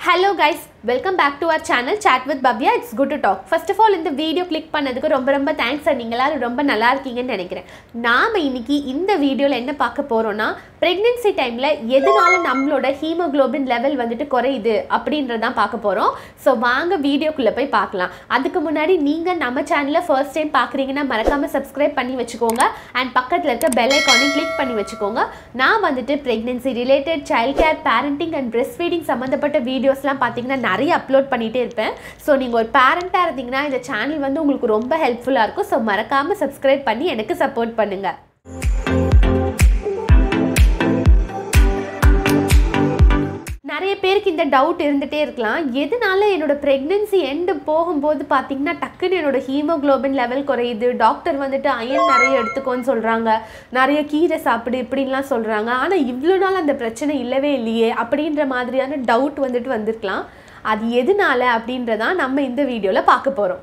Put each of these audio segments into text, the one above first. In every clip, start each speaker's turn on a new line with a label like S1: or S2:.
S1: hello guys welcome back to our channel chat with Bhavya it's good to talk first of all இந்த video click பண்ணதுக்கு ரொம்ப ரொம்ப thanks sir நீங்கள் எல்லாரும் ரொம்ப நல்லா இருக்கீங்கன்னு நினைக்கிறேன் நாம் இன்னைக்கு இந்த வீடியோவில் என்ன பார்க்க போகிறோம்னா ப்ரெக்னென்சி டைமில் எதனால நம்மளோட ஹீமோகுளோபின் லெவல் வந்துட்டு குறையுது அப்படின்றதான் பார்க்க போகிறோம் ஸோ வாங்க வீடியோக்குள்ளே போய் பார்க்கலாம் அதுக்கு முன்னாடி நீங்கள் நம்ம சேனலை ஃபர்ஸ்ட் டைம் பார்க்குறீங்கன்னா மறக்காமல் சப்ஸ்கிரைப் பண்ணி வச்சுக்கோங்க அண்ட் பக்கத்தில் இருக்க பெல் ஐக்கானையும் கிளிக் பண்ணி வச்சுக்கோங்க நான் வந்துட்டு pregnancy related child care parenting and breastfeeding feeding சம்மந்தப்பட்ட வீடியோஸ்லாம் பார்த்தீங்கன்னா நிறைய அப்லோட் பண்ணிகிட்டே இருப்பேன் ஸோ நீங்கள் ஒரு பேரண்ட்டாக இருந்தீங்கன்னா இந்த சேனல் வந்து உங்களுக்கு ரொம்ப ஹெல்ப்ஃபுல்லாக இருக்கும் ஸோ மறக்காமல் சப்ஸ்கிரைப் பண்ணி எனக்கு சப்போர்ட் பண்ணுங்கள் நிறைய பேருக்கு இந்த டவுட் இருந்துகிட்டே இருக்கலாம் எதனால என்னோட ப்ரெக்னென்சி எண்டு போகும்போது பார்த்தீங்கன்னா டக்குன்னு என்னோட ஹீமோகுளோபின் லெவல் குறையுது டாக்டர் வந்துட்டு அயன் நிறைய எடுத்துக்கோன்னு சொல்கிறாங்க நிறைய கீரை சாப்பிடு இப்படின்லாம் சொல்கிறாங்க ஆனால் இவ்வளோ நாள் அந்த பிரச்சனை இல்லவே இல்லையே அப்படின்ற மாதிரியான டவுட் வந்துட்டு வந்திருக்கலாம் அது எதனால அப்படின்றதான் நம்ம இந்த வீடியோவில் பார்க்க போகிறோம்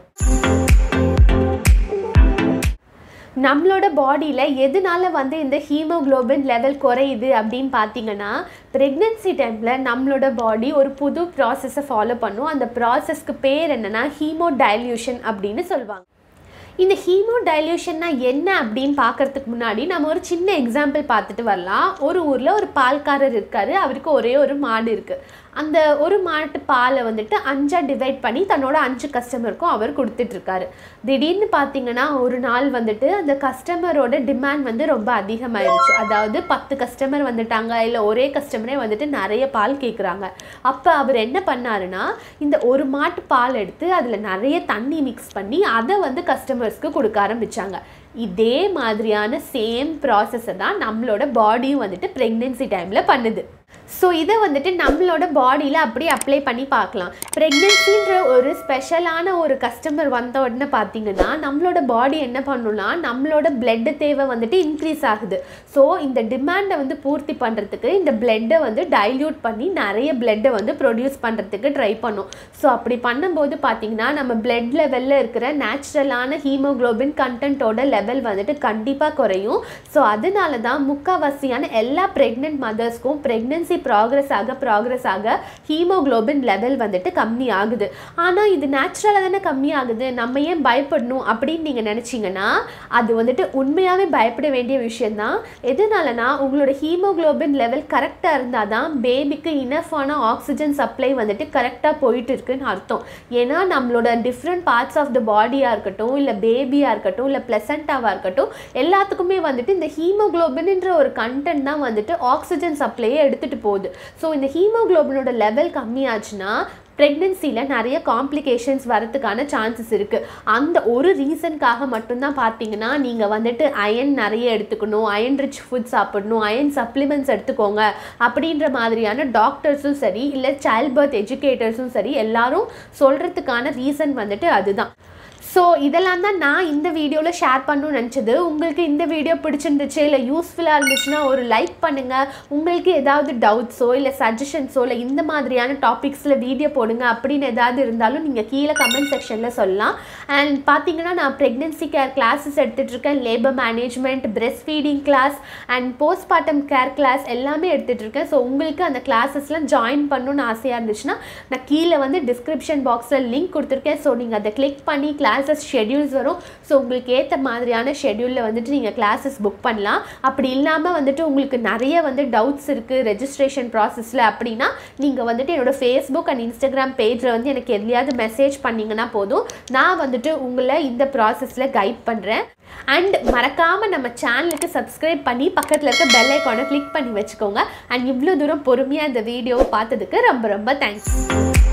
S1: நம்மளோட பாடியில் எதனால வந்து இந்த ஹீமோகுளோபின் லெவல் குறையுது அப்படின்னு பார்த்தீங்கன்னா ப்ரெக்னென்சி டைமில் நம்மளோட பாடி ஒரு புது ப்ராசஸை ஃபாலோ பண்ணும் அந்த ப்ராசஸ்க்கு பேர் என்னென்னா ஹீமோ டைல்யூஷன் அப்படின்னு சொல்லுவாங்க இந்த ஹீமோ டைல்யூஷன்னா என்ன அப்படின்னு பார்க்கறதுக்கு முன்னாடி நம்ம ஒரு சின்ன எக்ஸாம்பிள் பார்த்துட்டு வரலாம் ஒரு ஊரில் ஒரு பால்காரர் இருக்கார் அவருக்கு ஒரே ஒரு மாடு இருக்குது அந்த ஒரு மாட்டு பாலை வந்துட்டு அஞ்சாக டிவைட் பண்ணி தன்னோட அஞ்சு கஸ்டமருக்கும் அவர் கொடுத்துட்ருக்காரு திடீர்னு பார்த்தீங்கன்னா ஒரு நாள் வந்துட்டு அந்த கஸ்டமரோட டிமாண்ட் வந்து ரொம்ப அதிகமாயிருச்சு அதாவது பத்து கஸ்டமர் வந்துட்டாங்க இல்லை ஒரே கஸ்டமரே வந்துட்டு நிறைய பால் கேட்குறாங்க அப்போ அவர் என்ன பண்ணாருன்னா இந்த ஒரு மாட்டு பால் எடுத்து அதில் நிறைய தண்ணி மிக்ஸ் பண்ணி அதை வந்து கஸ்டமர்ஸ்க்கு கொடுக்க ஆரம்பித்தாங்க இதே மாதிரியான சேம் ப்ராசஸை தான் நம்மளோட பாடியும் வந்துட்டு ப்ரெக்னென்சி டைமில் பண்ணுது ஸோ இதை வந்துட்டு நம்மளோட பாடியில் அப்படியே அப்ளை பண்ணி பார்க்கலாம் ப்ரெக்னென்சின்ற ஒரு ஸ்பெஷலான ஒரு கஸ்டமர் வந்த உடனே பார்த்தீங்கன்னா நம்மளோட பாடி என்ன பண்ணும்னா நம்மளோட பிளட்டு தேவை வந்துட்டு இன்க்ரீஸ் ஆகுது ஸோ இந்த டிமாண்டை வந்து பூர்த்தி பண்ணுறதுக்கு இந்த பிளட்டை வந்து டைல்யூட் பண்ணி நிறைய பிளட்டை வந்து ப்ரொடியூஸ் பண்ணுறதுக்கு ட்ரை பண்ணும் ஸோ அப்படி பண்ணும்போது பார்த்தீங்கன்னா நம்ம பிளட் லெவலில் இருக்கிற நேச்சுரலான ஹீமோகுளோபின் கண்டென்ட்டோட லெவல் வந்துட்டு கண்டிப்பாக குறையும் ஸோ அதனால தான் முக்கால்வாசியான எல்லா ப்ரெக்னென்ட் மதர்ஸ்க்கும் ப்ரெக்னென்சி ப்ராக்ரஸ் ஆக ப்ராக்ரஸ் ஆக ஹீமோகுளோபின் லெவல் வந்துட்டு கம்மி ஆகுது ஆனால் இது நேச்சுரலாக தானே கம்மி ஆகுது நம்ம ஏன் பயப்படணும் அப்படின்னு நீங்கள் நினச்சிங்கன்னா அது வந்துட்டு உண்மையாகவே பயப்பட வேண்டிய விஷயந்தான் எதனாலனா உங்களோட ஹீமோகுளோபின் லெவல் கரெக்டாக இருந்தால் தான் பேபிக்கு இனஃபான ஆக்சிஜன் சப்ளை வந்துட்டு கரெக்டாக போயிட்டு இருக்குன்னு அர்த்தம் ஏன்னா நம்மளோட டிஃப்ரெண்ட் பார்ட்ஸ் ஆஃப் த பாடியாக இருக்கட்டும் இல்லை பேபியாக இருக்கட்டும் இல்லை ப்ளசண்ட்டாவாக இருக்கட்டும் எல்லாத்துக்குமே வந்துட்டு இந்த ஹீமோகுளோபின்ன்ற ஒரு கண்டென்ட் தான் வந்துட்டு ஆக்சிஜன் சப்ளையை எடுத்துகிட்டு போகுது ஸோ இந்த ஹீமோகுளோபினோட லெவல் கம்மியாச்சுன்னா ப்ரெக்னென்சியில் நிறைய காம்ப்ளிகேஷன்ஸ் வரதுக்கான சான்சஸ் இருக்குது அந்த ஒரு ரீசனுக்காக மட்டும்தான் பார்த்தீங்கன்னா நீங்கள் வந்துட்டு அயன் நிறைய எடுத்துக்கணும் அயன் ரிச் ஃபுட் சாப்பிடணும் அயன் சப்ளிமெண்ட்ஸ் எடுத்துக்கோங்க அப்படின்ற மாதிரியான டாக்டர்ஸும் சரி இல்லை சைல்ட் பர்த் எஜுகேட்டர்ஸும் சரி எல்லாரும் சொல்கிறதுக்கான ரீசன் வந்துட்டு அதுதான் ஸோ இதெல்லாம் தான் நான் இந்த வீடியோவில் ஷேர் பண்ணணும்னு நினச்சது உங்களுக்கு இந்த வீடியோ பிடிச்சிருந்துச்சு இல்லை யூஸ்ஃபுல்லாக இருந்துச்சுன்னா ஒரு லைக் பண்ணுங்கள் உங்களுக்கு ஏதாவது டவுட்ஸோ இல்லை சஜஷன்ஸோ இல்லை இந்த மாதிரியான டாபிக்ஸில் வீடியோ போடுங்க அப்படின்னு ஏதாவது இருந்தாலும் நீங்கள் கீழே கமெண்ட் செக்ஷனில் சொல்லலாம் அண்ட் பார்த்தீங்கன்னா நான் ப்ரெக்னென்சி கேர் கிளாஸஸ் எடுத்துகிட்ருக்கேன் labour management breast feeding class and postmortem care class எல்லாமே எடுத்துகிட்ருக்கேன் ஸோ உங்களுக்கு அந்த கிளாஸஸ்லாம் ஜாயின் பண்ணணும்னு ஆசையாக இருந்துச்சுன்னா நான் கீழே வந்து டிஸ்கிரிப்ஷன் பாக்ஸில் லிங்க் கொடுத்துருக்கேன் ஸோ நீங்கள் அதை கிளிக் பண்ணி கிளாஸ் கிளாஸஸ் ஷெட்யூல்ஸ் வரும் ஸோ உங்களுக்கு ஏற்ற மாதிரியான ஷெட்யூலில் வந்துட்டு நீங்கள் கிளாஸஸ் புக் பண்ணலாம் அப்படி இல்லாமல் வந்துட்டு உங்களுக்கு நிறைய வந்து டவுட்ஸ் இருக்குது ரெஜிஸ்ட்ரேஷன் ப்ராசஸில் அப்படின்னா நீங்கள் வந்துட்டு என்னோடய ஃபேஸ்புக் அண்ட் இன்ஸ்டாகிராம் பேஜில் வந்து எனக்கு எதுலையாவது மெசேஜ் பண்ணிங்கன்னா போதும் நான் வந்துட்டு உங்களை இந்த ப்ராசஸில் கைட் பண்ணுறேன் அண்ட் மறக்காமல் நம்ம சேனலுக்கு சப்ஸ்கிரைப் பண்ணி பக்கத்தில் இருக்க பெல் ஐக்கானை கிளிக் பண்ணி வச்சுக்கோங்க அண்ட் இவ்வளோ தூரம் பொறுமையாக இந்த வீடியோவை பார்த்ததுக்கு ரொம்ப ரொம்ப தேங்க்ஸ்